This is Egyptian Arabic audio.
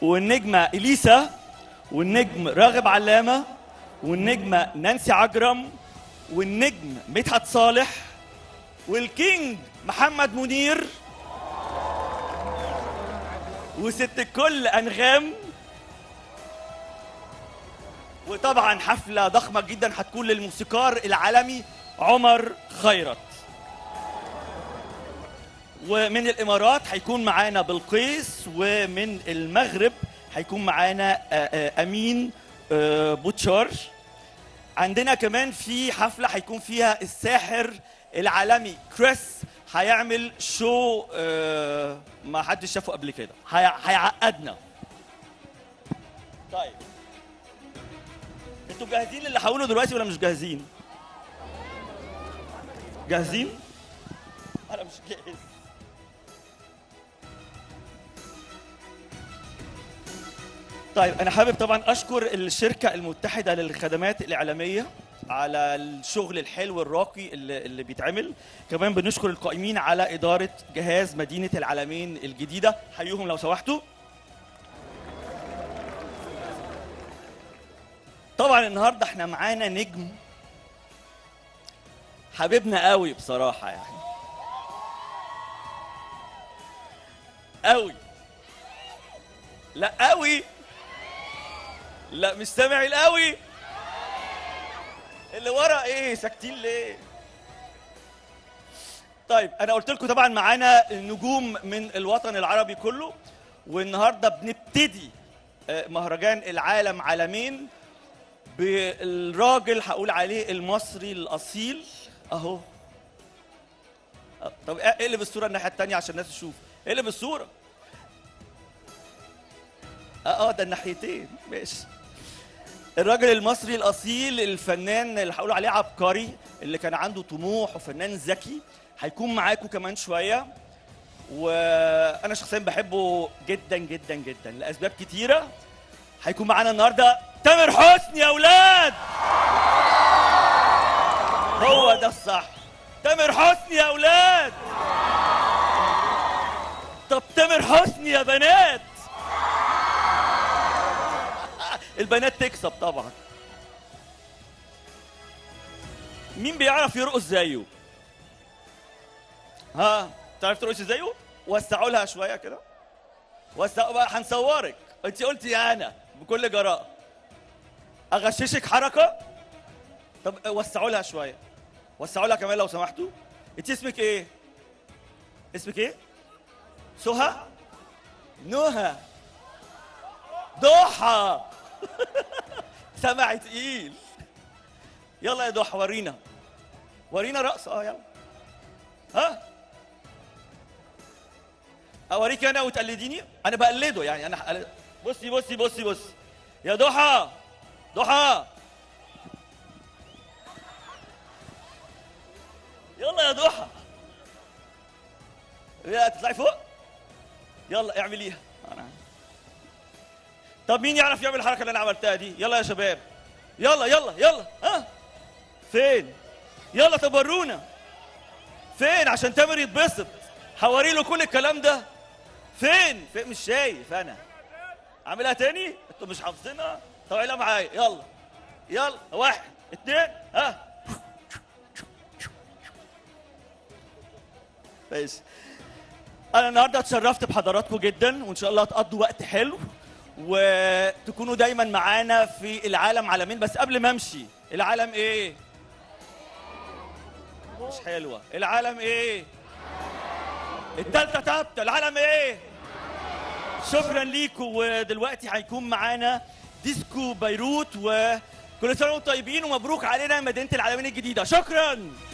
والنجمه اليسا والنجم راغب علامه والنجمه نانسي عجرم والنجم مدحت صالح والكينج محمد منير وست الكل انغام وطبعا حفله ضخمه جدا هتكون للموسيقار العالمي عمر خيرت ومن الامارات هيكون معانا بلقيس ومن المغرب هيكون معانا آه، آه، امين آه، بوتشار عندنا كمان في حفله هيكون فيها الساحر العالمي كريس هيعمل شو آه، ما حدش شافه قبل كده هي- هيعقدنا طيب انتوا جاهزين للي هقوله دلوقتي ولا مش جاهزين جاهزين انا مش جاهز طيب انا حابب طبعا اشكر الشركه المتحده للخدمات الاعلاميه على الشغل الحلو الراقي اللي, اللي بيتعمل كمان بنشكر القائمين على اداره جهاز مدينه العالمين الجديده حيوهم لو سمحتوا طبعا النهارده احنا معانا نجم حبيبنا قوي بصراحه يعني قوي لا قوي لا مش سامع القوي اللي ورا ايه ساكتين ليه طيب انا قلت لكم طبعا معانا نجوم من الوطن العربي كله والنهارده بنبتدي آه، مهرجان العالم عالمين بالراجل هقول عليه المصري الاصيل اهو آه، طب اقلب الصوره الناحيه الثانيه عشان الناس تشوف اقلب الصوره اه اه ده الناحيتين ماشي الراجل المصري الاصيل الفنان اللي هقول عليه عبقري اللي كان عنده طموح وفنان ذكي هيكون معاكم كمان شويه وانا شخصيا بحبه جدا جدا جدا لاسباب كتيره هيكون معانا النهارده تامر حسني يا اولاد هو ده الصح تامر حسني يا اولاد طب تامر حسني يا بنات البنات تكسب طبعا مين بيعرف يرقص زيه ها تعرف ترقص زيه وسعوا لها شويه كده وسعوا بقى هنصورك انت قلتي انا بكل جراءه اغششك حركه طب وسعوا لها شويه وسعوا لها كمان لو سمحتوا انت اسمك ايه اسمك ايه سهى نهى ضحى سمع تقيل يلا يا ضحى ورينا ورينا رقص اه يلا ها اوريك انا وتقلديني انا بقلده يعني انا هقلد- بصي بصي بصي بصي يا ضحى ضحى يلا يا ضحى يا تطلعي فوق يلا اعمليها انا طب مين يعرف يعمل الحركه اللي انا عملتها دي يلا يا شباب يلا يلا يلا ها فين يلا طب ورونا فين عشان تامر يتبسط هوري له كل الكلام ده فين فين مش شايف انا اعملها تاني انتوا مش حافظينها طب اعملها معايا يلا يلا واحد اتنين ها ماشي انا النهارده اتشرفت بحضراتكم جدا وان شاء الله تقضوا وقت حلو وتكونوا دايما معانا في العالم عالمين بس قبل ما امشي العالم ايه مش حلوه العالم ايه التالتة تابتة العالم ايه شكرا ليكم ودلوقتي هيكون معانا ديسكو بيروت وكل سنه وانتم طيبين ومبروك علينا مدينه العالمين الجديده شكرا